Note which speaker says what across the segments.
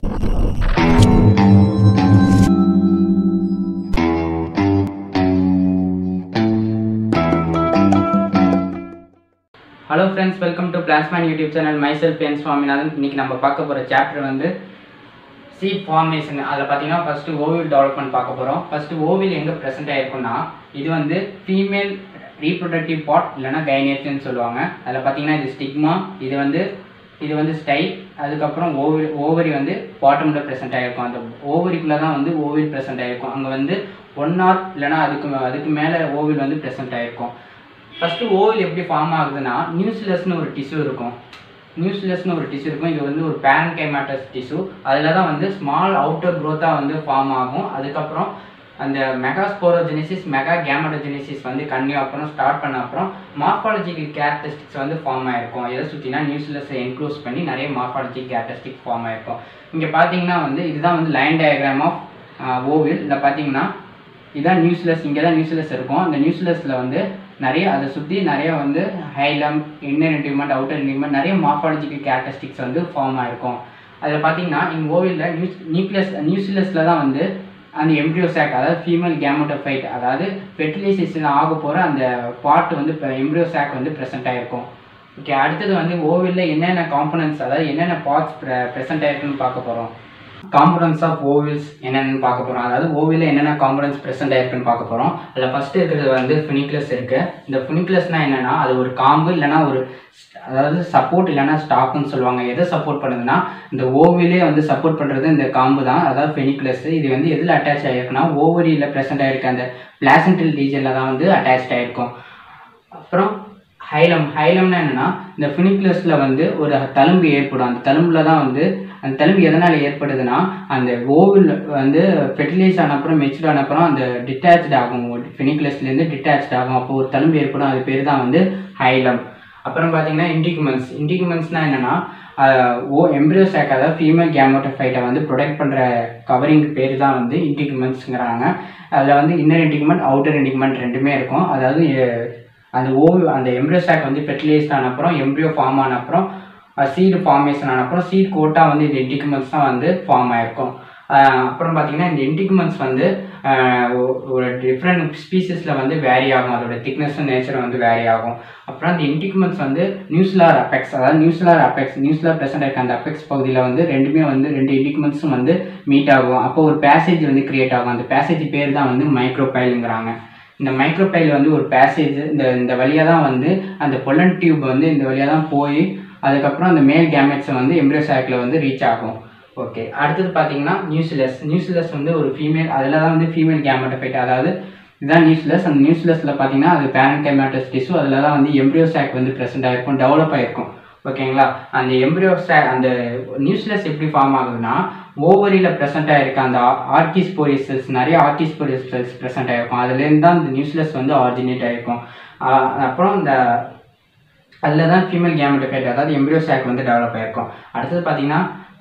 Speaker 1: hello friends welcome to plasman YouTube channel myself பென் சுவாமிநாதன் இன்னைக்கு நம்ம பார்க்க போகிற சாப்டர் வந்து சீட் ஃபார்மேஷன் அதில் பார்த்தீங்கன்னா ஃபஸ்ட்டு ஓவில் டெவலப்மெண்ட் பார்க்க போகிறோம் ஃபஸ்ட்டு ஓவில் எங்கே ப்ரெசென்ட் ஆயிருக்கும்னா இது வந்து ஃபீமேல் ரீப்ரொடக்டிவ் பாட் இல்லைன்னா கைனேஷன் சொல்லுவாங்க அதில் பார்த்தீங்கன்னா இது ஸ்டிக்மா இது வந்து இது வந்து ஸ்டைல் அதுக்கப்புறம் ஓவரி ஓவரி வந்து பாட்டமில் ப்ரெசென்ட் ஆகிருக்கும் அந்த ஓவரிக்குள்ளே தான் வந்து ஓவில் ப்ரெசென்ட் ஆகிருக்கும் அங்கே வந்து ஒன் ஆர் இல்லைன்னா அதுக்கு அதுக்கு மேலே ஓவில் வந்து ப்ரெசென்ட் ஆகிருக்கும் ஃபஸ்ட்டு ஓவில் எப்படி ஃபார்ம் ஆகுதுன்னா நியூஸ்லெஸ்னு ஒரு டிஷ்யூ இருக்கும் நியூஸ்லெஸ்னு ஒரு டிஷ்யூ இருக்கும் இது வந்து ஒரு பேரன்கைமாட்டஸ் டிஷ்யூ அதில் தான் வந்து ஸ்மால் அவுட்டர் க்ரோத்தாக வந்து ஃபார்ம் ஆகும் அதுக்கப்புறம் அந்த மெகாஸ்போரோஜெனிசிஸ் மெகா கேமடோஜெனிசிஸ் வந்து கன்னியூ அப்புறம் ஸ்டார்ட் பண்ண அப்புறம் மார்ஃபாலஜிக்கல் கேரக்டரிஸ்டிக்ஸ் வந்து ஃபார்ம் ஆயிருக்கும் எதை சுற்றினா நியூஸ்லெஸ்ஸை என்க்ளோஸ் பண்ணி நிறைய மார்ஃபாலஜிக் கேரக்டரிஸ்டிக் ஃபார்ம் ஆயிருக்கும் இங்கே பார்த்தீங்கன்னா வந்து இதுதான் வந்து லைன் டயக்ராம் ஆஃப் ஓவில் இதில் பார்த்தீங்கன்னா இதான் நியூஸ்லெஸ் இங்கே தான் நியூஸ்லெஸ் இருக்கும் அந்த நியூஸ்லெஸில் வந்து நிறைய அதை சுற்றி நிறைய வந்து ஹைலம் இன்னர் இன்டிமெண்ட் அவுட்டர் இன்டிமெண்ட் நிறைய மார்ஃபாலஜிக்கல் கேரக்டரிஸ்டிக்ஸ் வந்து ஃபார்ம் ஆயிருக்கும் அதில் பார்த்தீங்கன்னா இங்கே ஓவிலில் நியூஸ் நியூக்ளியஸ் நியூஸ்லெஸில் தான் வந்து அந்த எம்ப்ரியோ சாக் அதாவது ஃபீமேல் கேமட்டோஃபைட் அதாவது ஃபெர்டிலைசேஷன் ஆக போகிற அந்த பார்ட் வந்து இப்போ எம்ப்ரியோ சாக் வந்து ப்ரெசென்ட் ஆயிருக்கும் ஓகே அடுத்தது வந்து ஓவிலில் என்னென்ன காம்பனன்ட்ஸ் அதாவது என்னென்ன பார்ட்ஸ் ப்ரெசென்ட் ஆயிருக்குன்னு பார்க்க போகிறோம் காம்பனன்ஸ் ஆஃப் ஓவில்ஸ் என்னென்னு பார்க்க போகிறோம் அதாவது ஓவிலில் என்னென்ன காம்பனன்ட்ஸ் ப்ரெசென்ட் ஆயிருக்குன்னு பார்க்க போகிறோம் அதில் ஃபஸ்ட்டு இருக்கிறது வந்து ஃபினிக்லஸ் இருக்குது இந்த ஃபினிக்லஸ்னால் என்னென்னா அது ஒரு காம்பு இல்லைன்னா ஒரு அதாவது சப்போர்ட் இல்லைன்னா ஸ்டாக்னு சொல்லுவாங்க எதை சப்போர்ட் பண்ணுதுன்னா இந்த ஓவிலே வந்து சப்போர்ட் பண்ணுறது இந்த காம்பு தான் அதாவது ஃபெனிக்லஸ் இது வந்து எதில் அட்டாச் ஆகிருக்குன்னா ஓவரியில் ப்ரெசென்ட் ஆகிருக்க அந்த பிளாசன்டல் ரீஜனில் தான் வந்து அட்டாச் ஆகிருக்கும் அப்புறம் ஹைலம் ஹைலம்னா என்னென்னா இந்த ஃபினிக்லஸில் வந்து ஒரு தழும்பு ஏற்படும் அந்த தழும்புல தான் வந்து அந்த தழும்பு எதனால் ஏற்படுதுன்னா அந்த ஓவில் வந்து ஃபெர்டிலைஸ் ஆன அப்புறம் மெச்சூர் ஆன அப்புறம் அந்த டிட்டாச்ட் ஆகும் ஃபினிக்லஸ்லேருந்து டிட்டாச்ட் ஆகும் அப்போ ஒரு தழும்பு ஏற்படும் அது பேர் தான் வந்து ஹைலம் அப்புறம் பார்த்தீங்கன்னா இண்டிகுமெண்ட்ஸ் இண்டிகுமெண்ட்ஸ்னால் என்னென்னா ஓ எம்ப்ரியோ சாக் அதாவது ஃபீமேல் கேமோட்டோஃபைட்டை வந்து ப்ரொடெக்ட் பண்ணுற கவரிங் பேர் தான் வந்து இண்டிகுமெண்ட்ஸுங்கிறாங்க அதில் வந்து இன்னர் இண்டிகுமெண்ட் அவுட்டர் இண்டிகுமெண்ட் ரெண்டுமே இருக்கும் அதாவது அந்த ஓ அந்த எம்ப்ரியோ சாக் வந்து ஃபெர்டிலைஸ்ட் ஆன அப்புறம் எம்ப்ரியோ ஃபார்ம் ஆன அப்புறம் சீடு ஃபார்மேஷன் ஆன அப்புறம் சீட் கோட்டாக வந்து இந்த இண்டிகுமெண்ட்ஸ் தான் வந்து ஃபார்ம் ஆயிருக்கும் அப்புறம் பார்த்தீங்கன்னா இந்த இண்டிகுமெண்ட்ஸ் வந்து ஒரு டிஃப்ரெண்ட் ஸ்பீசஸில் வந்து வேரி ஆகும் அதோட திக்னஸும் நேச்சரும் வந்து வேரி ஆகும் அப்புறம் அந்த இண்டிகுமெண்ட்ஸ் வந்து நியூஸ்லார் அபெக்ஸ் அதாவது நியூஸ்லார் அபெக்ஸ் நியூஸ்லார் ப்ரெசென்ட் இருக்க அந்த அபெக்ஸ் பகுதியில் வந்து ரெண்டுமே வந்து ரெண்டு இண்டிகுமெண்ட்ஸும் வந்து மீட் ஆகும் அப்போ ஒரு பேசேஜ் வந்து கிரியேட் ஆகும் அந்த பேசேஜ் பேர் தான் வந்து மைக்ரோபைலுங்கிறாங்க இந்த மைக்ரோபைல் வந்து ஒரு பேசேஜ் இந்த இந்த வழியாக தான் வந்து அந்த பொலன் டியூப் வந்து இந்த வழியாக தான் போய் அதுக்கப்புறம் அந்த மேல் கேமெட்ஸை வந்து எம்ப்ரியோ சாக்கில் வந்து ரீச் ஆகும் ஓகே அடுத்தது பார்த்தீங்கன்னா நியூஸ்லெஸ் நியூஸ்லெஸ் வந்து ஒரு ஃபீமேல் அதில் தான் வந்து ஃபீமேல் கேமெட்டோஃபைட் அதாவது இதுதான் நியூஸ்லெஸ் அந்த நியூஸ்லெஸில் பார்த்தீங்கன்னா அது பேரண்ட் கேமெட்டஸ் டிஷ்யூ அதில் தான் வந்து எம்ப்ரியோ சாக் வந்து ப்ரெசென்ட் ஆகிருக்கும் டெவலப் ஆகிருக்கும் ஓகேங்களா அந்த எம்ப்ரியோ சா அந்த நியூஸ்லெஸ் எப்படி ஃபார்ம் ஆகுதுன்னா ஓவரியில் ப்ரெசென்ட் ஆகிருக்க அந்த ஆர்கிஸ்போரியஸ் செல்ஸ் நிறைய ஆர்கிஸ்போரியஸ் செல்ஸ் ப்ரெசென்ட் ஆகிருக்கும் அதுலேருந்து தான் இந்த நியூஸ்லெஸ் வந்து ஆரிஜினேட் ஆகிருக்கும் அப்புறம் இந்த அதில் தான் ஃபீமேல் கேமெட்டோஃபைட் அதாவது எம்ப்ரியோ சாக் வந்து டெவலப் ஆகிருக்கும் அடுத்தது பார்த்தீங்கன்னா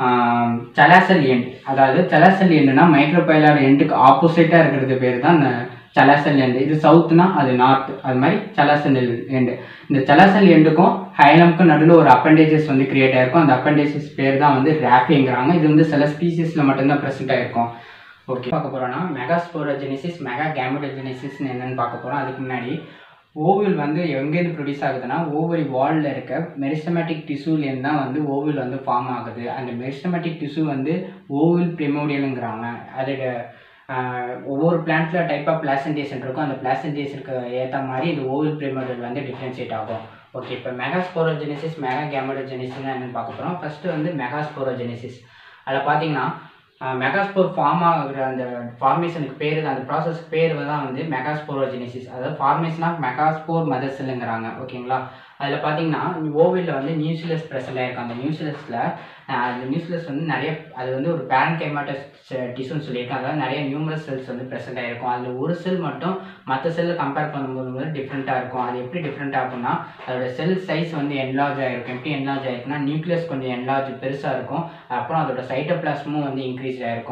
Speaker 1: சலாசல் எண்ட் அதாவது சலாசல் எண்டுனா மைக்ரோபைலார் எண்டுக்கு ஆப்போசிட்டாக இருக்கிறது பேர் தான் சலாசல் எண்டு இது சவுத்துனா அது நார்த் அது மாதிரி சலாசல் எண்டு இந்த சலாசல் எண்டுக்கும் ஹைலமுக்கும் நடுவில் ஒரு அப்பண்டேஜஸ் வந்து கிரியேட் ஆயிருக்கும் அந்த அப்பண்டேஜஸ் பேர் தான் வந்து ரேஃபிங்கிறாங்க இது வந்து சில ஸ்பீசிஸில் மட்டும்தான் ப்ரெசென்ட் ஆயிருக்கும் ஓகே பார்க்க போகிறோன்னா மெகாஸ்போரோஜெனிசிஸ் மெகா கேமடோஜெனிசிஸ்னு என்னென்னு பார்க்க போகிறோம் அதுக்கு முன்னாடி ஓவில் வந்து எங்கேருந்து ப்ரொடியூஸ் ஆகுதுன்னா ஓவரி வாலில் இருக்க மெரிஸ்டமேட்டிக் டிஷ்யூலேருந்து தான் வந்து ஓவில் வந்து ஃபார்ம் ஆகுது அந்த மெரிஸ்டமேட்டிக் டிஷ்யூ வந்து ஓவில் ப்ரிமோடியலுங்கிறாங்க அதோட ஒவ்வொரு பிளான்ட்டில் டைப் ஆஃப் பிளாசன்டேஷன் இருக்கும் அந்த பிளாசன்டேஷனுக்கு ஏற்ற மாதிரி இந்த ஓவில் ப்ரிமோடியல் வந்து டிஃப்ரென்ஷியேட் ஆகும் ஓகே இப்போ மெகாஸ்போரோஜெனிசிஸ் மெகா கேமடோஜெனிசிஸ்னா என்னென்னு பார்க்க போகிறோம் ஃபஸ்ட்டு வந்து மெகாஸ்போரோஜெனிசிஸ் அதில் பார்த்தீங்கன்னா மெகாஸ்போர் ஃபார்ம் ஆகிற அந்த ஃபார்மேஷனுக்கு பேர் அந்த ப்ராசஸ்க்கு பேர் தான் வந்து மெகாஸ்போரோஜெனிசிஸ் அதாவது ஃபார்மேஷன் ஆஃப் மெகாஸ்போர் மதர் செல்லுங்கிறாங்க ஓகேங்களா அதில் பார்த்தீங்கன்னா ஓவிலில் வந்து நியூஸ்லெஸ் ப்ரெசென்ட் ஆகிருக்கும் அந்த நியூஸ்லெஸில் அந்த நியூஸ்லெஸ் வந்து நிறைய அது வந்து ஒரு பேரண்ட் கைமாட்டஸ் டிஷ்யூன்னு சொல்லியிருக்கேன் அதாவது நிறைய நியூமரஸ் செல்ஸ் வந்து ப்ரெசென்ட் ஆகிருக்கும் அதில் ஒரு செல் மட்டும் மற்ற செல்லை கம்பேர் பண்ணும்போது வந்து டிஃப்ரெண்ட்டாக இருக்கும் அது எப்படி டிஃப்ரெண்ட் ஆகும்னா அதோட செல் சைஸ் வந்து என்லார்ஜ் ஆகிருக்கும் எப்படி என்லார்ஜ் ஆகிருக்குன்னா நியூக்ளியஸ் கொஞ்சம் என்லார்ஜ் பெருசாக இருக்கும் அப்புறம் அதோட சைட்டோபிளாஸ்மும் வந்து இன்க்ரீஸ் ஆகிருக்கும்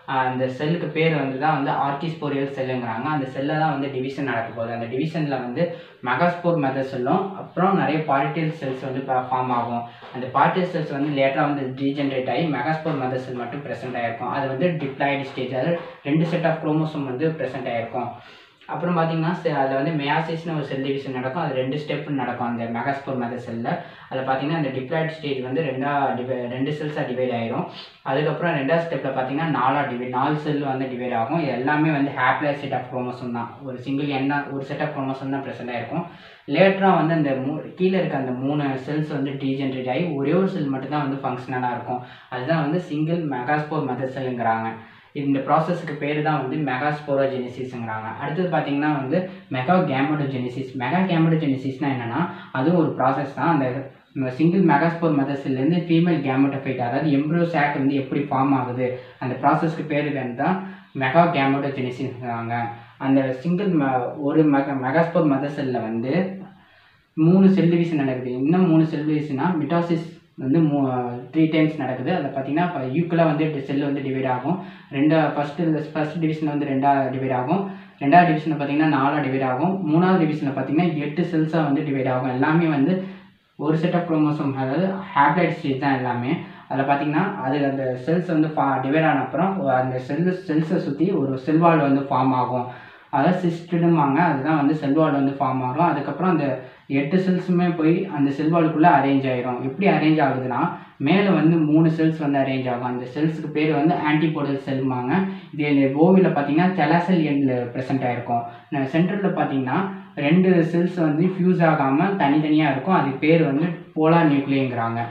Speaker 1: ஆஹ் அந்த செல்லுக்கு பேர் வந்து தான் வந்து ஆர்கிஸ்போரியல் செல்லுங்கிறாங்க அந்த செல்லில் தான் வந்து டிவிஷன் நடக்க போகுது அந்த டிவிஷனில் வந்து மெகாஸ்போர் மெதர் செல்லும் அப்புறம் நிறைய பார்ட்டியல் செல்ஸ் வந்து ஃபார்ம் ஆகும் அந்த பார்ட்டியல் செல்ஸ் வந்து லேட்டராக வந்து டீஜென்ரேட் ஆகி மெகாஸ்போர் மெதர் செல் மட்டும் ப்ரெசென்ட் ஆகிருக்கும் அது வந்து டிப்ளாய்டு ஸ்டேஜ் அதாவது ரெண்டு செட் ஆஃப் குரோமோசோம் வந்து ப்ரெசென்ட் ஆகிருக்கும் அப்புறம் பார்த்தீங்கன்னா அதில் வந்து மெயாசிஸ்னு ஒரு செல் டிவிஷன் நடக்கும் அது ரெண்டு ஸ்டெப் நடக்கும் அந்த மெகாஸ்போர் மெதர் செல்லில் அதில் பார்த்தீங்கன்னா அந்த டிப்ளாய்டு ஸ்டேஜ் வந்து ரெண்டா டிவை ரெண்டு செல்ஸாக டிவைட் ஆயிரும் அதுக்கப்புறம் ரெண்டாவது ஸ்டெப்பில் பார்த்தீங்கன்னா நாலாக டிவைட் நாலு செல் வந்து டிவைட் ஆகும் இது எல்லாமே வந்து ஹேப்லர் செட் ஆஃப் குரோமோசோம் தான் ஒரு சிங்கிள் என்ன ஒரு செட் ஆஃப் குரோமோசோம் தான் ப்ரெசென்ட் ஆயிருக்கும் லேட்டராக வந்து அந்த மூ கீழே இருக்க அந்த மூணு செல்ஸ் வந்து டீஜென்ரேட் ஆகி ஒரே ஒரு செல் மட்டும் தான் வந்து ஃபங்க்ஷனலாக இருக்கும் அதுதான் வந்து சிங்கிள் மெகாஸ்போர் மெதர் செல்லுங்கிறாங்க இந்த ப்ராசஸ்க்கு பேர் தான் வந்து மெகாஸ்போரோஜெனிசிஸ்ங்கிறாங்க அடுத்தது பார்த்தீங்கன்னா வந்து மெகா கேமடோஜெனிசிஸ் மெகா கேமடோஜெனிசிஸ்னால் என்னென்னா அதுவும் ஒரு ப்ராசஸ் தான் அந்த சிங்கிள் மெகாஸ்போர் மெதர்ஸ்லேருந்து ஃபீமேல் கேமட்டோஃபைட் அதாவது எம்ப்ரோ சாக் வந்து எப்படி ஃபார்ம் ஆகுது அந்த ப்ராசஸ்க்கு பேர் வந்து தான் மெகா கேமடோஜெனிசிஸ்ங்கிறாங்க அந்த சிங்கிள் மெ ஒரு மெகா மெகாஸ்போர் மதர் செல்லில் வந்து மூணு செல் டிவிஷன் நடக்குது இன்னும் மூணு செல் டிவிஷனா மிட்டாசிஸ் வந்து மூ த்ரீ டைம்ஸ் நடக்குது அதில் பார்த்தீங்கன்னா இப்போ யூக்கில் வந்து செல் வந்து டிவைட் ஆகும் ரெண்டா ஃபஸ்ட்டு ஃபஸ்ட் டிவிஷன் வந்து ரெண்டாக டிவைட் ஆகும் ரெண்டாவது டிவிஷனில் பார்த்தீங்கன்னா நாலாக டிவைட் ஆகும் மூணாவது டிவிஷனில் பார்த்தீங்கன்னா எட்டு செல்ஸாக வந்து டிவைட் ஆகும் எல்லாமே வந்து ஒரு செட் ஆஃப் குரோமோசோம் அதாவது ஹேப்லைட் ஸ்டேஜ் தான் எல்லாமே அதில் பார்த்தீங்கன்னா அது அந்த செல்ஸ் வந்து ஃபா டிவைட் ஆன அப்புறம் அந்த செல் செல்ஸை சுற்றி ஒரு செல்வால் வந்து ஃபார்ம் ஆகும் அதாவது சிஸ்டுமாங்க அதுதான் வந்து செல்வால் வந்து ஃபார்ம் ஆகும் அதுக்கப்புறம் அந்த எட்டு செல்ஸுமே போய் அந்த செல்வாலுக்குள்ளே அரேஞ்ச் ஆயிரும் எப்படி அரேஞ்ச் ஆகுதுன்னா மேலே வந்து மூணு செல்ஸ் வந்து அரேஞ்ச் ஆகும் அந்த செல்ஸுக்கு பேர் வந்து ஆன்டிபோடல் செல்லுமாங்க இது இந்த ஓவியில் பார்த்தீங்கன்னா தெலாசல் எண்ணில் ப்ரெசென்ட் ஆயிருக்கும் சென்டரில் பார்த்தீங்கன்னா ரெண்டு செல்ஸ் வந்து ஃபியூஸ் ஆகாமல் தனித்தனியாக இருக்கும் அதுக்கு பேர் வந்து போலார் நியூக்ளியங்கிறாங்க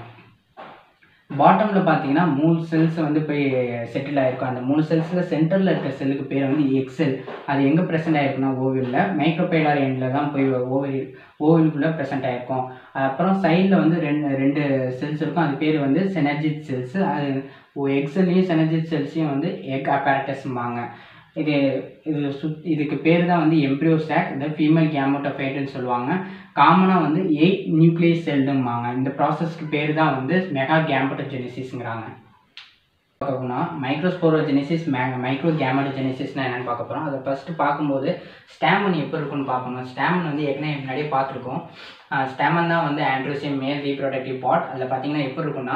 Speaker 1: பாட்டமில் பார்த்தீங்கன்னா மூணு செல்ஸ் வந்து போய் செட்டில் ஆயிருக்கும் அந்த மூணு செல்ஸில் சென்டரில் இருக்க செல்லுக்கு பேர் வந்து எக்ஸெல் அது எங்கே ப்ரெசென்ட் ஆயிருக்குன்னா ஓவிலில் மைக்ரோபைலார் எண்டில் தான் போய் ஓவில் ஓவிலுக்குள்ளே ப்ரெசென்ட் ஆயிருக்கும் அப்புறம் சைடில் வந்து ரெண்டு ரெண்டு செல்ஸ் இருக்கும் அது பேர் வந்து செனர்ஜிட் செல்ஸ் அது எக்ஸல்லையும் செனர்ஜிட் செல்ஸையும் வந்து எக் அப்பாரட்டஸ்ம்பாங்க இது இது சுத் இதுக்கு பேர் தான் வந்து எம்ப்ரியோ ஸ்டாக் இந்த ஃபீமேல் கேமோட்டோஃபைட்டுன்னு சொல்லுவாங்க காமனாக வந்து எயிட் நியூக்ளியஸ் செல்லும்பாங்க இந்த ப்ராசஸ்க்கு பேர் தான் வந்து மெகா கேமட்டோஜெனிசிஸ்ங்கிறாங்க பார்க்க போனால் மைக்ரோஸ்போரோஜெனிசிஸ் மே மைக்ரோ கேமட்டோஜெனிசிஸ்னால் என்னென்னு பார்க்க போகிறோம் அதை ஃபஸ்ட்டு பார்க்கும்போது ஸ்டாமன் எப்போ இருக்குன்னு பார்க்கணும் ஸ்டாமன் வந்து ஏற்கனவே முன்னாடியே பார்த்துருக்கோம் ஸ்டாமன் தான் வந்து ஆண்ட்ரோசியம் மேல் ரீப்ரொடக்டிவ் பாட் அதில் பார்த்தீங்கன்னா எப்போ இருக்குன்னா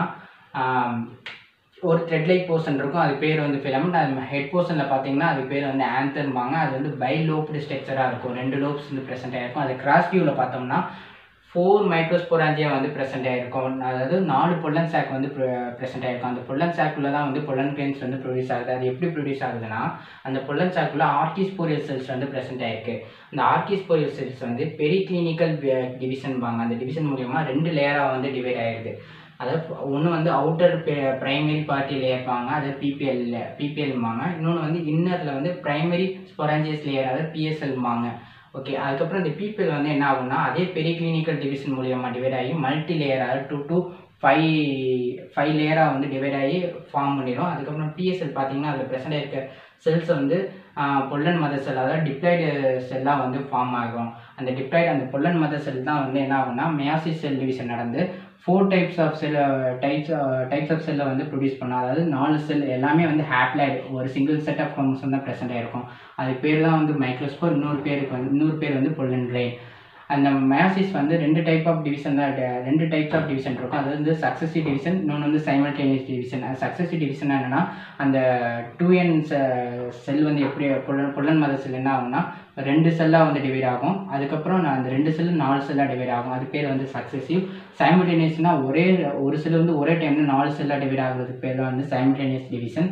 Speaker 1: ஒரு த்ரெட் லைக் போர்ஷன் இருக்கும் அது பேர் வந்து ஃபிலமெண்ட் அது ஹெட் போர்ஷனில் பார்த்தீங்கன்னா அது பேர் வந்து ஆந்தர்பாங்க அது வந்து பை லோப்டு ஸ்ட்ரக்சராக இருக்கும் ரெண்டு லோப்ஸ் வந்து ப்ரெசென்ட் ஆகிருக்கும் அது கிராஸ் வியூவில் பார்த்தோம்னா ஃபோர் மைக்ரோஸ்போராஞ்சியா வந்து ப்ரெசென்ட் ஆகிருக்கும் அதாவது நாலு பொல்லன் சாக் வந்து ப்ரெசென்ட் ஆகிருக்கும் அந்த பொல்லன் சாக்குள்ளே தான் வந்து பொல்லன் கிரெயின்ஸ் வந்து ப்ரொடியூஸ் ஆகுது அது எப்படி ப்ரொடியூஸ் ஆகுதுன்னா அந்த பொல்லன் சாக்குள்ளே ஆர்கிஸ்போரியல் செல்ஸ் வந்து ப்ரெசென்ட் ஆயிருக்கு அந்த ஆர்கிஸ்போரியல் செல்ஸ் வந்து பெரி கிளினிக்கல் டிவிஷன்பாங்க அந்த டிவிஷன் மூலியமாக ரெண்டு லேயராக வந்து டிவைட் ஆகிடுது அதாவது ஒன்று வந்து அவுட்டர் ப்ரைமரி பார்ட்டி லேயர்பாங்க அது பிபிஎல் பிபிஎல்மாங்க இன்னொன்று வந்து இன்னரில் வந்து ப்ரைமரி ஸ்பொராஞ்சியஸ் லேயர் அதாவது பிஎஸ்எல்மாங்க ஓகே அதுக்கப்புறம் இந்த பிபிஎல் வந்து என்ன ஆகும்னா அதே பெரிய கிளினிக்கல் டிவிஷன் மூலியமாக டிவைட் ஆகி மல்டி லேயர் அதாவது டூ டூ ஃபைவ் ஃபைவ் லேயராக வந்து டிவைட் ஆகி ஃபார்ம் பண்ணிடும் அதுக்கப்புறம் பிஎஸ்எல் பார்த்தீங்கன்னா அதில் ப்ரெசென்ட் இருக்க செல்ஸ் வந்து பொல்லன் மத செல் அதாவது டிப்ளைடு செல்லாக வந்து ஃபார்ம் ஆகும் அந்த டிப்ளைடு அந்த பொல்லன் மத செல் தான் வந்து என்ன ஆகும்னா மியாசிஸ் செல் டிவிஷன் நடந்து four types of cell types types of செல்லை வந்து ப்ரொடியூஸ் பண்ணும் அதாவது நாலு செல் எல்லாமே வந்து ஹேப்லைடு ஒரு சிங்கிள் செட் ஆஃப் குரோமோசோம் தான் ப்ரெசென்ட் ஆயிருக்கும் அது பேர் தான் வந்து மைக்ரோஸ்போர் இன்னொரு பேருக்கு வந்து இன்னொரு பேர் வந்து பொல்லன் கிரெயின் அந்த மயாசிஸ் வந்து ரெண்டு டைப் ஆஃப் டிவிஷன் தான் ட- ரெண்டு டைப்ஸ் ஆஃப் டிவிஷன் இருக்கும் அது வந்து சக்சஸிவ் டிவிஷன் இன்னொன்று வந்து சைமல்டேனியஸ் டிவிஷன் சக்சஸிவ் டிவிஷன் என்னன்னா அந்த டூ என் செல் வந்து எப்படி புல்லன் புல்லன் மத செல் என்ன ஆகும்னா ரெண்டு செல்லாக வந்து டிவைட் ஆகும் அதுக்கப்புறம் நான் அந்த ரெண்டு செல்லு நாலு செல்லாக டிவைட் ஆகும் அது பேர் வந்து சக்சஸிவ் சைமல்டேனியஸ்னால் ஒரே ஒரு செல் வந்து ஒரே டைமில் நாலு செல்லாக டிவைட் ஆகுறதுக்கு பேர் தான் வந்து சைமல்டேனியஸ் டிவிஷன்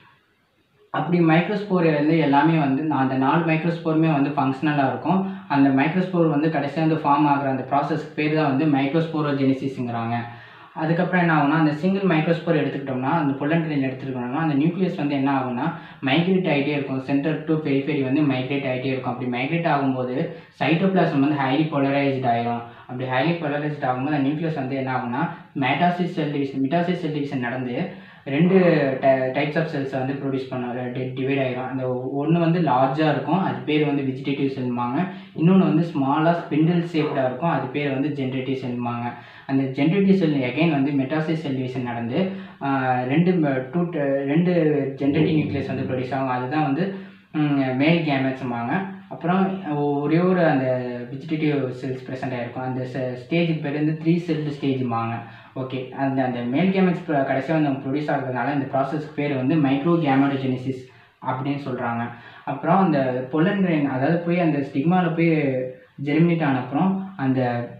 Speaker 1: அப்படி மைக்ரோஸ்போர் வந்து எல்லாமே வந்து நான் அந்த நாலு மைக்ரோஸ்போருமே வந்து ஃபங்க்ஷனலாக இருக்கும் அந்த மைக்ரோஸ்போர் வந்து கடைசியாக வந்து ஃபார்ம் ஆகுற அந்த ப்ராசஸ்க்கு பேர் தான் வந்து மைக்ரோஸ்போரோஜெனிசிஸ்ங்கிறாங்க அதுக்கப்புறம் என்ன ஆகும்னா அந்த சிங்கிள் மைக்ரோஸ்போர் எடுத்துக்கிட்டோம்னா அந்த புல்லன்ட்ரின் எடுத்துக்கிட்டோம்னா அந்த நியூக்ளியஸ் வந்து என்ன ஆகும்னா மைக்ரேட் ஆகிட்டே இருக்கும் சென்டர் டு பெரிஃபெரி வந்து மைக்ரேட் ஆகிட்டே இருக்கும் அப்படி மைக்ரேட் ஆகும்போது சைட்டோபிளாசம் வந்து ஹைலி போலரைஸ்ட் ஆயிரும் அப்படி ஹைலி போலரைஸ்ட் ஆகும்போது அந்த நியூக்ளியஸ் வந்து என்ன ஆகும்னா mitosis cell division mitosis cell division நடந்து ரெண்டு டைப்ஸ் ஆஃப் செல்ஸை வந்து ப்ரொடியூஸ் பண்ண டிவைட் ஆகிரும் அந்த ஒன்று வந்து லார்ஜாக இருக்கும் அது பேர் வந்து வெஜிடேட்டிவ் செல்லுமாங்க இன்னொன்று வந்து ஸ்மாலாக ஸ்பிண்டில் ஷேப்டாக இருக்கும் அது பேர் வந்து ஜென்ரேட்டிவ் செல்லுமாங்க அந்த ஜென்ரேட்டிவ் செல் எகைன் வந்து மெட்டாசிஸ் செல் டிவிஷன் நடந்து ஆஹ், ரெண்டு டூ ரெண்டு ஜென்ரேட்டிவ் நியூக்ளியஸ் வந்து ப்ரொடியூஸ் ஆகும் அதுதான் வந்து மேல் கேமெட்ஸுமாங்க அப்புறம் ஒரே ஒரு அந்த வெஜிடேட்டிவ் செல்ஸ் ப்ரெசென்ட் ஆகிருக்கும் அந்த ஸ்டேஜுக்கு பேர் வந்து த்ரீ செல்டு ஸ்டேஜுமாங்க ஓகே அந்த அந்த மேல் கேமெட்ஸ் கடைசியாக வந்து ப்ரொடியூஸ் ஆகிறதுனால இந்த ப்ராசஸ்க்கு பேர் வந்து மைக்ரோ கேமடோஜெனிசிஸ் அப்படின்னு சொல்கிறாங்க அப்புறம் அந்த பொல்லன் கிரெயின் அதாவது போய் அந்த ஸ்டிக்மாவில் போய் ஜெர்மினேட் ஆன அப்புறம் அந்த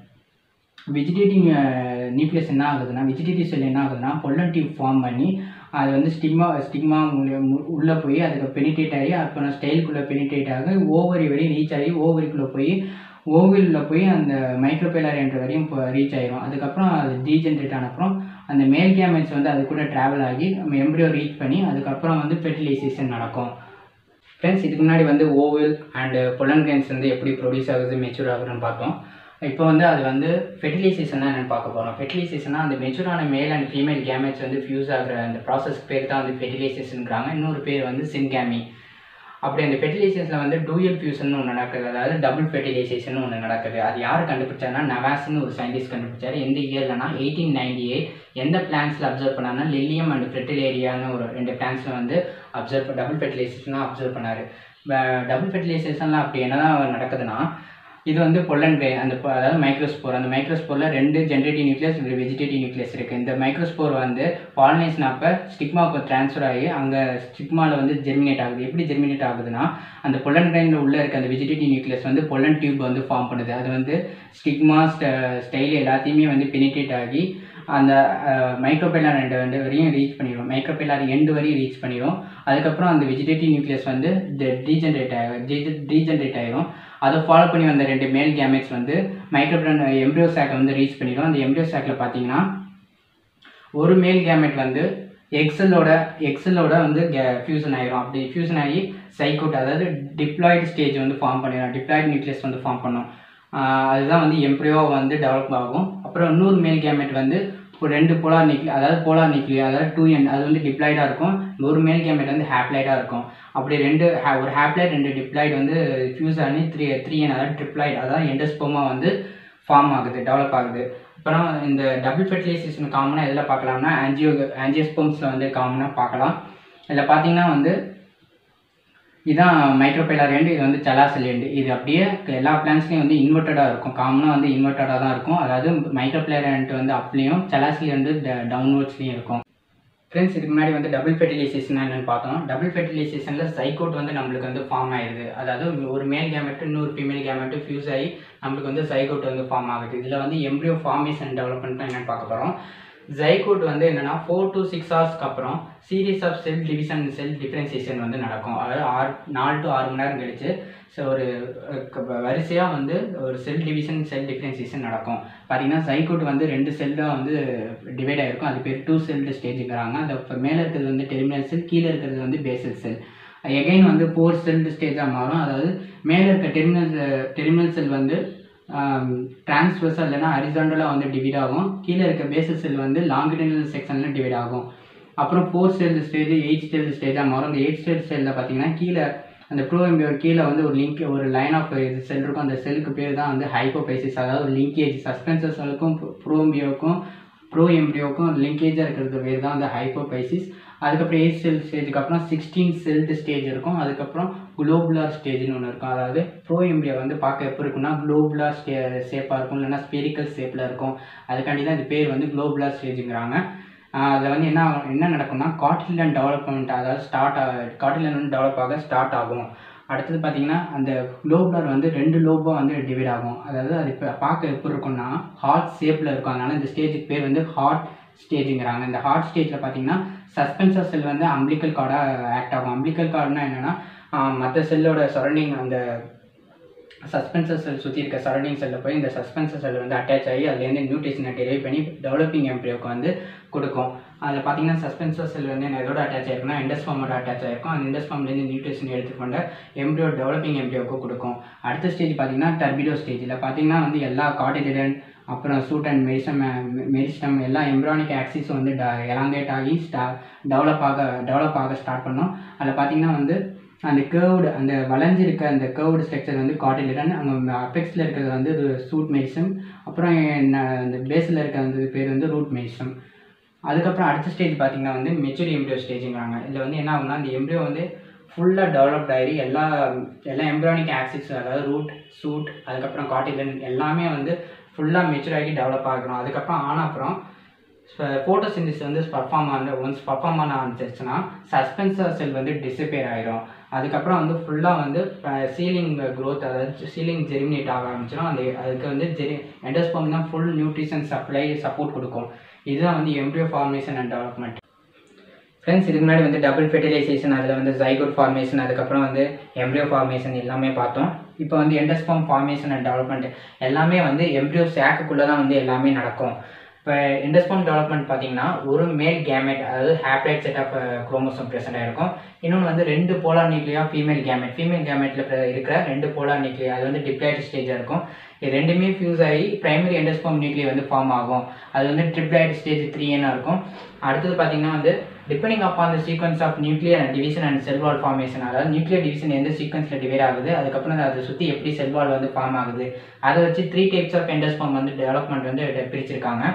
Speaker 1: வெஜிடேட்டிவ் நியூக்ளியஸ் என்ன ஆகுதுன்னா வெஜிடேட்டிவ் செல் என்ன ஆகுதுன்னா பொல்லன் டியூப் ஃபார்ம் பண்ணி அது வந்து ஸ்டிக்மா ஸ்டிக்மா உள்ளே போய் அதுக்கு பெனிட்ரேட் ஆகி அப்புறம் ஸ்டைலுக்குள்ளே பெனிட்ரேட் ஆகி ஓவரி வரையும் ரீச் ஆகி ஓவரிக்குள்ளே போய் ஓவிலில் போய் அந்த மைக்ரோபேலர் என்ற வரையும் இப்போ ரீச் ஆயிரும் அதுக்கப்புறம் அது டீஜென்ரேட் ஆன அப்புறம் அந்த மேல் கேமெட்ஸ் வந்து அது கூட ட்ராவல் ஆகி நம்ம எம்ப்ரியோ ரீச் பண்ணி அதுக்கப்புறம் வந்து ஃபெர்டிலைசேஷன் நடக்கும் ஃப்ரெண்ட்ஸ் இதுக்கு முன்னாடி வந்து ஓவல் அண்டு பொலன் கிரெயின்ஸ் வந்து எப்படி ப்ரொடியூஸ் ஆகுது மெச்சூர் ஆகுதுன்னு பார்த்தோம் இப்போ வந்து அது வந்து ஃபெர்டிலைசேஷன் தான் என்னென்னு பார்க்க போகிறோம் ஃபெர்டிலைசேஷனா அந்த மெச்சூரான மேல் அண்ட் ஃபீமேல் கேமெட்ஸ் வந்து ஃபியூஸ் ஆகிற அந்த ப்ராசஸ் பேர் தான் வந்து ஃபெர்டிலைசேஷனுங்கிறாங்க இன்னொரு பேர் வந்து சின்கேமி அப்படி அந்த ஃபெர்டிலைசேஷனில் வந்து டூயல் ஃபியூஷன் ஒன்று நடக்குது அதாவது டபுள் ஃபெர்டிலைசேஷன் ஒன்று நடக்குது அது யார் கண்டுபிடிச்சாருன்னா நவாஸ்னு ஒரு சயின்டிஸ்ட் கண்டுபிடிச்சாரு எந்த இயர்லனா எயிட்டீன் நைன்டி எயிட் எந்த பிளான்ஸில் அப்சர்வ் பண்ணாருன்னா லில்லியம் அண்ட் ஃபெர்டிலேரியான்னு ஒரு ரெண்டு பிளான்ஸில் வந்து அப்சர்வ் டபுள் ஃபெர்டிலைசேஷனாக அப்சர்வ் பண்ணார் டபுள் ஃபெர்டிலைசேஷனில் அப்படி என்னதான் நடக்குதுன்னா இது வந்து பொல்லன் கிரெயின் அந்த பொ- அதாவது மைக்ரோஸ்போர் அந்த மைக்ரோஸ்போரில் ரெண்டு ஜென்ரேட்டிவ் நியூக்ளியஸ் ஒரு வெஜிடேட்டிவ் நியூக்ளியஸ் இருக்குது இந்த மைக்ரோஸ்போர் வந்து பாலினேஷன் அப்போ ஸ்டிக்மாவுக்கு ட்ரான்ஸ்ஃபர் ஆகி அங்கே ஸ்டிக்மாவில் வந்து ஜெர்மினேட் ஆகுது எப்படி ஜெர்மினேட் ஆகுதுன்னா அந்த பொல்லன் கிரெயினில் உள்ள இருக்க அந்த வெஜிடேட்டிவ் நியூக்ளியஸ் வந்து பொல்லன் டியூப் வந்து ஃபார்ம் பண்ணுது அது வந்து ஸ்டிக்மா ஸ்டைல் எல்லாத்தையுமே வந்து பெனிட்ரேட் ஆகி அந்த மைக்ரோபெல்லார் ரெண்டு ரெண்டு வரையும் ரீச் பண்ணிடும் மைக்ரோபெல்லார் எண்டு வரையும் ரீச் பண்ணிடும் அதுக்கப்புறம் அந்த வெஜிடேட்டிவ் நியூக்ளியஸ் வந்து டீஜென்ரேட் ஆகும் டீஜென்ரேட் ஆயிரும் அதை ஃபாலோ பண்ணி வந்த ரெண்டு மேல் கேமெட்ஸ் வந்து மைக்ரோபிளான் எம்ப்ரியோ சாக்கை வந்து ரீச் பண்ணிடும் அந்த எம்ப்ரியோ சாக்கில் பார்த்தீங்கன்னா ஒரு மேல் கேமெட் வந்து எக்ஸலோட எக்ஸலோட வந்து ஃபியூசன் ஆயிரும் அப்படி ஃபியூசன் ஆகி சைக்கோட் அதாவது டிப்ளாய்டு ஸ்டேஜ் வந்து ஃபார்ம் பண்ணிடும் டிப்ளாய்டு நியூக்ளியஸ் வந்து ஃபார்ம் பண்ணும் ஆஹ் அதுதான் வந்து எம்ப்ரியோ வந்து டெவலப் ஆகும் அப்புறம் இன்னொரு மேல் கேமெட் வந்து இப்போ ரெண்டு போலார் நியூக்ளி அதாவது போலார் நியூக்ளி அதாவது டூ என் அது வந்து டிப்ளாய்டாக இருக்கும் ஒரு மேல் கேமெட் வந்து ஹேப்ளைடாக இருக்கும் அப்படி ரெண்டு ha- ஒரு ஹேப்ளைட் ரெண்டு டிப்ளாய்டு வந்து ஃபியூஸ் ஆகி த்ரீ த்ரீ என் அதாவது ட்ரிப்ளாய்டு அதாவது எண்டஸ்போமா வந்து ஃபார்ம் ஆகுது டெவலப் ஆகுது அப்புறம் இந்த டபுள் ஃபெர்டிலைசேஷன் காமனாக எதில் பார்க்கலாம்னா ஆன்ஜியோ ஆன்ஜியோஸ்போம்ஸில் வந்து காமனாக பார்க்கலாம் இதில் பார்த்தீங்கன்னா வந்து இதான் மைக்ரோபைலார் எண்டு இது வந்து செலாசல் எண்டு இது அப்படியே எல்லா பிளான்ஸ்லையும் வந்து இன்வெர்ட்டடாக இருக்கும் காமனாக வந்து இன்வெர்ட்டடாக தான் இருக்கும் அதாவது மைக்ரோபிளையர் எண்ட் வந்து அப்லேயும் செலாசல் எண்டு டவுன்வர்ட்ஸ்லையும் இருக்கும் ஃப்ரெண்ட்ஸ் இதுக்கு முன்னாடி வந்து டபுள் ஃபெர்டிலைசேஷன் என்னன்னு பார்த்தோம் டபுள் ஃபெர்டிலைசேஷனில் சைக்கோட் வந்து நம்மளுக்கு வந்து ஃபார்ம் ஆயிடுது அதாவது ஒரு மேல் கேமெட்டு இன்னொரு ஃபீமேல் கேமெட்டு ஃபியூஸ் ஆகி நம்மளுக்கு வந்து சைக்கோட் வந்து ஃபார்ம் ஆகுது இதில் வந்து எம்ப்ரியோ ஃபார்மேஷன் டெவலப்மெண்ட் தான் என்னென்னு பார்க்க போகிறோம் ஜைகோட் வந்து என்னன்னா ஃபோர் to சிக்ஸ் ஹவர்ஸ்க்கு அப்புறம் series of cell division cell differentiation வந்து நடக்கும் அதாவது ஆறு நாலு டு ஆறு மணி நேரம் கழிச்சு ஸோ ஒரு வரிசையாக வந்து ஒரு செல் டிவிஷன் செல் டிஃப்ரென்சியேஷன் நடக்கும் பார்த்தீங்கன்னா ஜைகோட் வந்து ரெண்டு செல்லாக வந்து டிவைட் ஆகிருக்கும் அது பேர் டூ செல்டு ஸ்டேஜுங்கிறாங்க அந்த இப்போ மேலே இருக்கிறது வந்து டெர்மினல் செல் கீழே இருக்கிறது வந்து பேசல் செல் எகைன் வந்து ஃபோர் செல்டு ஸ்டேஜாக மாறும் அதாவது மேலே இருக்க டெர்மினல் டெர்மினல் செல் வந்து டிரான்ஸ்வர்ஸாக இல்லைன்னா ஹரிசாண்டலாக வந்து டிவைட் ஆகும் கீழே இருக்க பேசல் செல் வந்து லாங்கிடினல் செக்ஷனில் டிவைட் ஆகும் அப்புறம் four cell stage eight cell ஸ்டேஜாக மாறும் அந்த எயிட் செல் செல்லில் பார்த்தீங்கன்னா கீழே அந்த ப்ரோஎம்பியோர் கீழே வந்து ஒரு லிங்க் ஒரு லைன் ஆஃப் இது செல் இருக்கும் அந்த செல்லுக்கு பேர் தான் வந்து ஹைப்போபைசிஸ் அதாவது லிங்கேஜ் சஸ்பென்சர் செல்லுக்கும் ப்ரோஎம்பியோக்கும் ப்ரோ எம்ப்ரியோக்கும் லிங்கேஜாக இருக்கிறது பேர் தான் அந்த ஹைப்போபைசிஸ் அதுக்கப்புறம் எயிட் செல் ஸ்டேஜுக்கு அப்புறம் சிக்ஸ்டீன் செல்டு ஸ்டேஜ் இருக்கும் அதுக்கப்புறம் குளோபுலார் ஸ்டேஜ்னு ஒன்று இருக்கும் அதாவது ப்ரோ எம்ப்ரியோ வந்து பார்க்க எப்படி இருக்கும்னா குளோபுலார் ஸ்டே ஷேப்பாக இருக்கும் இல்லைன்னா ஸ்பெரிக்கல் ஷேப்பில் இருக்கும் அதுக்காண்டி தான் இந்த பேர் வந்து குளோபுலார் ஸ்டேஜுங்கிறாங்க அதில் வந்து என்ன ஆகும்- என்ன நடக்கும்னா காட்டிலன் டெவலப்மெண்ட் அதாவது ஸ்டார்ட் காட்டிலன் வந்து டெவலப் ஆக ஸ்டார்ட் ஆகும் அடுத்தது பார்த்தீங்கன்னா அந்த லோப்லர் வந்து ரெண்டு லோபாக வந்து டிவைட் ஆகும் அதாவது அது இப்போ பார்க்க எப்படி இருக்கும்னா ஹார்ட் ஷேப்பில் இருக்கும் அதனால இந்த ஸ்டேஜுக்கு பேர் வந்து ஹார்ட் ஸ்டேஜுங்கிறாங்க இந்த ஹார்ட் ஸ்டேஜில் பார்த்தீங்கன்னா சஸ்பென்சர் செல் வந்து அம்பிளிக்கல் கார்டாக ஆக்ட் ஆகும் அம்பிளிக்கல் கார்டுனா என்னென்னா மற்ற செல்லோட சரௌண்டிங் அந்த சஸ்பென்சர் செல் சுற்றி இருக்க சரௌண்டிங் செல்லில் போய் இந்த சஸ்பென்சர் செல் வந்து அட்டாச் ஆகி அதுலேருந்து நியூட்ரிஷனை டெரைவ் பண்ணி டெவலப்பிங் எம்ப்ரியோக்கு வந்து கொடுக்கும் அதில் பார்த்தீங்கன்னா சஸ்பென்சர் செல் வந்து என்ன எதோட அட்டாச் ஆயிருக்குன்னா எண்டஸ்ஃபார்மோட அட்டாச் ஆயிருக்கும் அந்த எண்டஸ்ஃபார்ம்லேருந்து நியூட்ரிஷன் எடுத்துக்கொண்ட எம்ப்ரியோ டெவலப்பிங் எம்ப்ரியோக்கு கொடுக்கும் அடுத்த ஸ்டேஜ் பார்த்தீங்கன்னா டர்பிடோ ஸ்டேஜில் பார்த்தீங்கன்னா வந்து எல்லா கார்டிலிடன் அப்புறம் சூட் அண்ட் மெரிசம் மெரிஸ்டம் எல்லா எம்ப்ரானிக் ஆக்சிஸும் வந்து எலாங்கேட் ஆகி ஸ்டா டெவலப் ஆக டெவலப் ஆக ஸ்டார்ட் பண்ணோம் அதில் பார்த்தீங்கன்னா வந்து அந்த கேர்வ்டு அந்த வளைஞ்சிருக்க அந்த கேர்வ்டு ஸ்ட்ரக்சர் வந்து காட்டிலிடன் அங்கே அபெக்ஸில் இருக்கிறது வந்து சூட் மெரிசம் அப்புறம் என்ன அந்த பேஸில் இருக்க அந்த பேர் வந்து ரூட் மெரிசம் அதுக்கப்புறம் அடுத்த ஸ்டேஜ் பார்த்தீங்கன்னா வந்து மெச்சூரி எம்ப்ரியோ ஸ்டேஜுங்கிறாங்க இதில் வந்து என்ன ஆகும்னா அந்த எம்ப்ரியோ வந்து ஃபுல்லாக டெவலப்ட் ஆகி எல்லா எல்லா எம்ப்ரானிக் ஆக்சிஸ் அதாவது ரூட் சூட் அதுக்கப்புறம் காட்டிலன் எல்லாமே வந்து ஃபுல்லாக மெச்சூர் ஆகி டெவலப் ஆகணும் அதுக்கப்புறம் ஆன அப்புறம் ஃபோட்டோசிந்திஸ் வந்து பர்ஃபார்ம் ஆன ஒன்ஸ் பர்ஃபார்ம் பண்ண ஆரம்பிச்சிருச்சுன்னா சஸ்பென்சர் செல் வந்து டிஸப்பியர் ஆயிடும் அதுக்கப்புறம் வந்து ஃபுல்லாக வந்து சீலிங் க்ரோத் அதாவது சீலிங் ஜெர்மினேட் ஆக ஆரம்பிச்சிடும் அந்த அதுக்கு வந்து ஜெரி எண்டோஸ்பம் தான் ஃபுல் நியூட்ரிஷன் சப்ளை சப்போர்ட் கொடுக்கும் இதுதான் வந்து embryo formation and development friends இதுக்கு முன்னாடி வந்து டபுள் ஃபெர்டிலைசேஷன் அதில் வந்து ஜைகோட் ஃபார்மேஷன் அதுக்கப்புறம் வந்து எம்ப்ரியோ ஃபார்மேஷன் எல்லாமே பார்த்தோம் இப்போ வந்து எண்டஸ்பாம் ஃபார்மேஷன் அண்ட் டெவலப்மெண்ட் எல்லாமே வந்து எம்ப்ரியோ சேக்குக்குள்ளே தான் வந்து எல்லாமே நடக்கும் இப்போ எண்டஸ்பாம் டெவலப்மெண்ட் பார்த்தீங்கன்னா ஒரு மேல் கேமெட் அதாவது haploid set of chromosome present ஆயிருக்கும் இன்னொன்று வந்து ரெண்டு polar nuclei female gamete female கேமெட்டில் இருக்கிற ரெண்டு போலார் நியூக்ளியா அது வந்து டிப்ளைட் ஸ்டேஜாக இருக்கும் இது ரெண்டுமே ஃபியூஸ் ஆகி பிரைமரி எண்டஸ்பாம் நியூக்ளியா வந்து ஃபார்ம் ஆகும் அது வந்து ட்ரிப்ளைட் ஸ்டேஜ் த்ரீன்னு இருக்கும் அடுத்தது பார்த்தீங்கன்னா வந்து depending upon the sequence of nuclear division and cell wall formation அதாவது நியூக்ளியர் டிவிஷன் எந்த சீக்வன்ஸில் டிவைட் ஆகுது அதுக்கப்புறம் அதை சுற்றி எப்படி செல் வால் வந்து ஃபார்ம் ஆகுது அதை வச்சு த்ரீ டைப்ஸ் ஆஃப் எண்டஸ்பாம் வந்து டெவலப்மெண்ட் வந்து பிரிச்சிருக்காங்க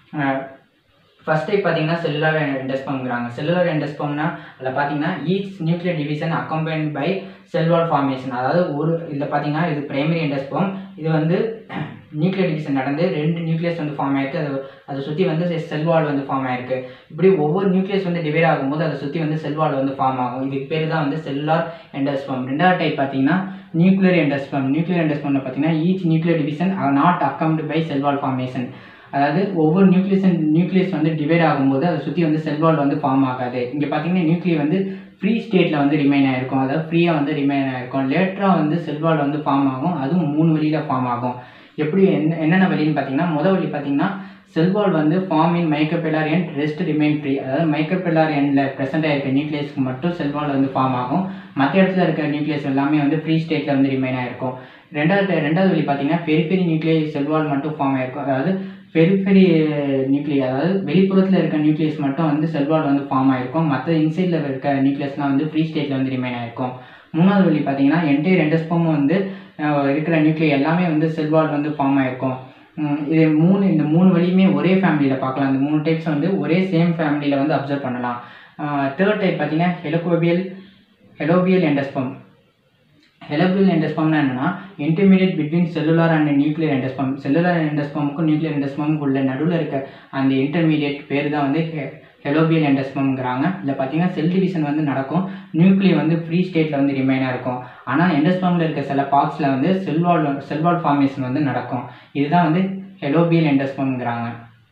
Speaker 1: ஃபர்ஸ்ட் டைப் பார்த்தீங்கன்னா செல்லுலார் எண்டஸ்பம்ங்கிறாங்க செல்லுலார் எண்டஸ்பம்னா அதில் பார்த்தீங்கன்னா each nuclear division accompanied by cell wall formation அதாவது ஒரு இதில் பார்த்தீங்கன்னா இது பிரைமரி எண்டஸ்பம் இது வந்து நியூக்ளியர் டிவிஷன் நடந்து ரெண்டு நியூக்ளியஸ் வந்து ஃபார்ம் ஆயிருக்கு அது அதை சுற்றி வந்து செல்வால் வந்து ஃபார்ம் ஆயிருக்கு இப்படி ஒவ்வொரு நியூக்ளியஸ் வந்து டிவைட் ஆகும்போது அதை சுற்றி வந்து செல்வால் வந்து ஃபார்ம் ஆகும் இதுக்கு பேர் தான் வந்து செல்லுலார் எண்டஸ்பம் ரெண்டாவது டைப் பார்த்தீங்கன்னா நியூக்ளியர் எண்டஸ்பம் நியூக்ளியர் எண்டஸ்பம்ல பார்த்தீங்கன்னா each nuclear division are not accompanied by cell wall formation அதாவது ஒவ்வொரு நியூக்ளியஸ் நியூக்ளியஸ் வந்து டிவைட் ஆகும்போது அதை சுற்றி வந்து செல்வால் வந்து ஃபார்ம் ஆகாது இங்கே பார்த்தீங்கன்னா நியூக்ளியர் வந்து ஃப்ரீ ஸ்டேட்டில் வந்து ரிமைன் ஆயிருக்கும் அதாவது ஃப்ரீயாக வந்து ரிமைன் ஆயிருக்கும் லேட்டராக வந்து செல்வால் வந்து ஃபார்ம் ஆகும் அதுவும் மூணு வழியில் ஃபார்ம் ஆகும் எப்படி என்ன என்னென்ன வழின்னு பார்த்தீங்கன்னா முதல் வழி பார்த்தீங்கன்னா செல்வால் வந்து form in micropylar end rest remain free அதாவது மைக்ரோபெல்லார் எண்டில் ப்ரெசென்ட் ஆயிருக்க நியூக்ளியஸ்க்கு மட்டும் செல்வால் வந்து ஃபார்ம் ஆகும் மற்ற இடத்துல இருக்க நியூக்ளியஸ் எல்லாமே வந்து ஃப்ரீ ஸ்டேட்டில் வந்து ரிமைன் ஆயிருக்கும் ரெண்டாவது ரெண்டாவது வழி பார்த்தீங்கன்னா பெரிஃபெரி நியூக்ளியஸ் செல்வால் மட்டும் ஃபார்ம் ஆயிருக்கும் அதாவது பெரிஃபெரி நியூக்ளியஸ் அதாவது வெளிப்புறத்தில் இருக்க நியூக்ளியஸ் மட்டும் வந்து செல்வால் வந்து ஃபார்ம் ஆயிருக்கும் மற்ற இன்சைடில் இருக்க நியூக்ளியஸ்லாம் வந்து ஃப்ரீ ஸ்டேட்டில் வந்து ரிமைன் ஆயிருக்கும் மூணாவது வழி பார்த்தீங்கன்னா என்டையர் எண்டஸ்பமும் வந்து அஹ், இருக்கிற நியூக்ளியர் எல்லாமே வந்து செல்வால் வந்து ஃபார்ம் ஆயிருக்கும் உம், இது மூணு இந்த மூணு வழியுமே ஒரே ஃபேமிலியில் பார்க்கலாம் இந்த மூணு டைப்ஸ் வந்து ஒரே சேம் ஃபேமிலியில் வந்து அப்சர்வ் பண்ணலாம் தேர்ட் டைப் பார்த்தீங்கன்னா ஹெலோகோபியல் ஹெலோபியல் எண்டஸ்பம் ஹெலோபியல் எண்டஸ்பம்னா என்னன்னா intermediate between cellular and nuclear endosperm cellular எண்டஸ்பமுக்கும் நியூக்ளியர் எண்டஸ்பமுக்கும் உள்ள நடுவில் இருக்க அந்த இன்டர்மீடியட் பேர் தான் வந்து ஹெலோபியல் எண்டஸ்பம்ங்கிறாங்க இதில் பார்த்தீங்கன்னா செல் டிவிஷன் வந்து நடக்கும் நியூக்ளியர் வந்து ஃப்ரீ ஸ்டேட்டில் வந்து ரிமைனாக இருக்கும் ஆனால் எண்டஸ்பமில் இருக்க சில பார்ட்ஸில் வந்து செல்வால் செல்வால் ஃபார்மேஷன் வந்து நடக்கும் இதுதான் வந்து ஹெலோபியல் எண்டஸ்பம்ங்கிறாங்க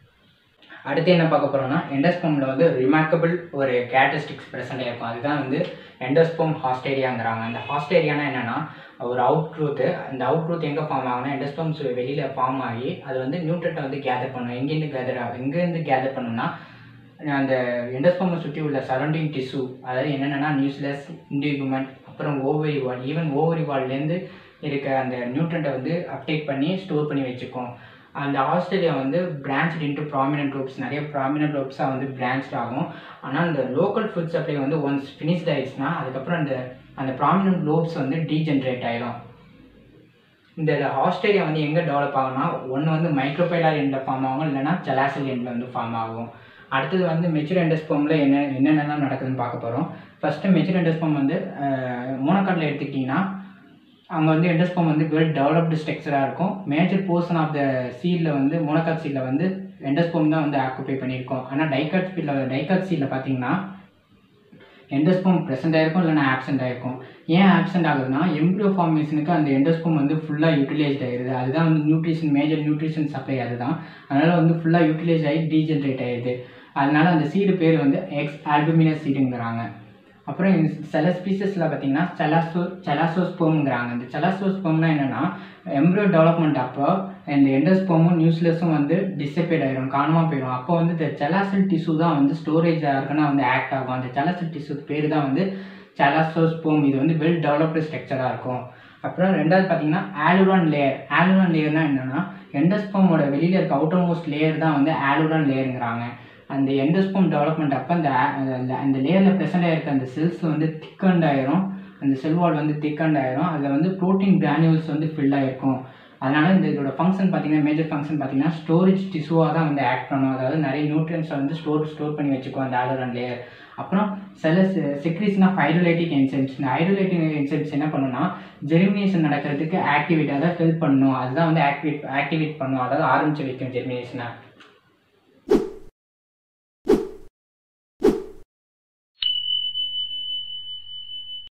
Speaker 1: அடுத்து என்ன பார்க்க போறோம்னா எண்டோஸ்பம்ல வந்து ரிமார்க்கபிள் ஒரு கேரக்டரிஸ்டிக்ஸ் ப்ரெசென்ட் இருக்கும் அதுதான் வந்து எண்டோஸ்பம் ஹாஸ்டேரியாங்கிறாங்க அந்த ஹாஸ்டேரியானா என்னன்னா ஒரு அவுட் ட்ரூத்து அந்த அவுட் ட்ரூத் எங்கே ஃபார்ம் ஆகும்னா எண்டோஸ்பம்ஸ் வெளியில் ஃபார்ம் ஆகி அது வந்து நியூட்ரட்டை வந்து கேதர் பண்ணும் எங்கேருந்து கேதர் ஆகும் எங்கேருந்து கேதர் பண்ணும்னா அந்த எண்டோஸ்பம்மை சுற்றி உள்ள சரௌண்டிங் டிஷ்யூ அதாவது என்னென்னா நியூஸ்லெஸ் இண்டிகுமெண்ட் அப்புறம் ஓவரி வால் ஈவன் ஓவரி வால்லேருந்து இருக்க அந்த நியூட்ரண்ட்டை வந்து அப்டேக் பண்ணி ஸ்டோர் பண்ணி வச்சுக்கும் அந்த ஆஸ்திரேலியா வந்து பிரான்ச் இன்ட்டு ப்ராமினன்ட் லோப்ஸ் நிறைய ப்ராமினன்ட் லோப்ஸாக வந்து பிரான்ச் ஆகும் ஆனால் இந்த லோக்கல் ஃபுட் சப்ளை வந்து ஒன்ஸ் ஃபினிஷ்ட் ஆயிடுச்சுன்னா அதுக்கப்புறம் அந்த அந்த ப்ராமினன்ட் லோப்ஸ் வந்து டீஜென்ரேட் ஆயிடும் இந்த ஆஸ்திரேலியா வந்து எங்கே டெவலப் ஆகும்னா ஒன்று வந்து மைக்ரோபைலார் எண்டில் ஃபார்ம் ஆகும் இல்லைன்னா ஜலாசல் எண்டில் வந்து ஃபார்ம் ஆகும் அடுத்தது வந்து மெச்சூர் எண்டஸ்போமில் என்ன என்னென்னலாம் நடக்குதுன்னு பார்க்க போகிறோம் ஃபஸ்ட்டு மெச்சூர் எண்டஸ்போம் வந்து மூணக்காட்டில் எடுத்துக்கிட்டிங்கன்னா அங்கே வந்து எண்டோஸ்பம் வந்து வெல் டெவலப்டு ஸ்ட்ரக்சராக இருக்கும் மேஜர் போர்ஷன் ஆஃப் த சீலில் வந்து மோனோகாட் சீலில் வந்து எண்டோஸ்போம் தான் வந்து ஆக்குபை பண்ணியிருக்கோம் ஆனால் டைகாட் சீலில் டைகாட் சீலில் பார்த்தீங்கன்னா எண்டோஸ்போம் ப்ரெசென்ட் ஆயிருக்கும் இல்லைனா ஆப்சென்ட் ஆயிருக்கும் ஏன் ஆப்சென்ட் ஆகுதுன்னா எம்ப்ரியோ ஃபார்மேஷனுக்கு அந்த எண்டோஸ்போம் வந்து ஃபுல்லாக யூட்டிலைஸ்ட் ஆயிடுது அதுதான் வந்து நியூட்ரிஷன் மேஜர் நியூட்ரிஷன் சப்ளை அதுதான் அதனால் வந்து ஃபுல்லாக யூட்டிலைஸ் ஆகி டீஜென்ரேட் ஆயிடுது அதனால அந்த சீடு பேர் வந்து எக்ஸ் ஆல்புமினஸ் சீடுங்கிறாங்க அப்புறம் இந்த சில ஸ்பீசஸில் பார்த்தீங்கன்னா செலாசோ செலாசோஸ்போம்ங்கிறாங்க இந்த செலாசோஸ்போம்னா என்னென்னா எம்ப்ரியோ டெவலப்மெண்ட் அப்போ இந்த எண்டோஸ்போமும் நியூஸ்லெஸும் வந்து டிசப்பேட் ஆயிரும் காணாமல் போயிடும் அப்போ வந்து இந்த செலாசல் டிஷ்யூ தான் வந்து ஸ்டோரேஜ் இருக்குன்னா வந்து ஆக்ட் ஆகும் அந்த செலாசல் டிஷ்யூ பேர் தான் வந்து செலாசோஸ்போம் இது வந்து வெல் டெவலப்டு ஸ்ட்ரக்சராக இருக்கும் அப்புறம் ரெண்டாவது பார்த்தீங்கன்னா ஆலுரான் லேயர் ஆலுரான் லேயர்னா என்னன்னா எண்டோஸ்போமோட வெளியில் இருக்க அவுட்டர் மோஸ்ட் லேயர் தான் வந்து ஆலுரான் லேயருங்கிறாங்க அந்த எண்டோஸ்போம் டெவலப்மெண்ட் அப்போ அந்த a- அந்த அந்த லேயரில் ப்ரெசென்ட் ஆகிருக்க அந்த செல்ஸ் வந்து திக்கண்ட் ஆயிரும் அந்த செல் வால் வந்து திக்கண்ட் ஆயிரும் அதில் வந்து ப்ரோட்டீன் கிரானியூல்ஸ் வந்து ஃபில் ஆகிருக்கும் அதனால இந்த இதோட ஃபங்க்ஷன் பார்த்தீங்கன்னா மேஜர் ஃபங்க்ஷன் பார்த்தீங்கன்னா ஸ்டோரேஜ் டிஷ்யூவாக தான் வந்து ஆக்ட் பண்ணும் அதாவது நிறைய நியூட்ரியன்ஸை வந்து ஸ்டோர் ஸ்டோர் பண்ணி வச்சுக்கும் அந்த ஆலோரன் லேயர் அப்புறம் சில செக்ரீஸ்னா ஹைட்ரோலைட்டிக் என்சைம்ஸ் இந்த ஹைட்ரோலைட்டிக் என்சைம்ஸ் என்ன பண்ணுன்னா ஜெர்மினேஷன் நடக்கிறதுக்கு ஆக்டிவேட் அதாவது ஹெல்ப் பண்ணும் அதுதான் வந்து ஆக்டிவேட் ஆக்டிவேட் பண்ணும் அதாவது ஆரம்பிச்சு வைக்கும் ஜெர்மினேஷனை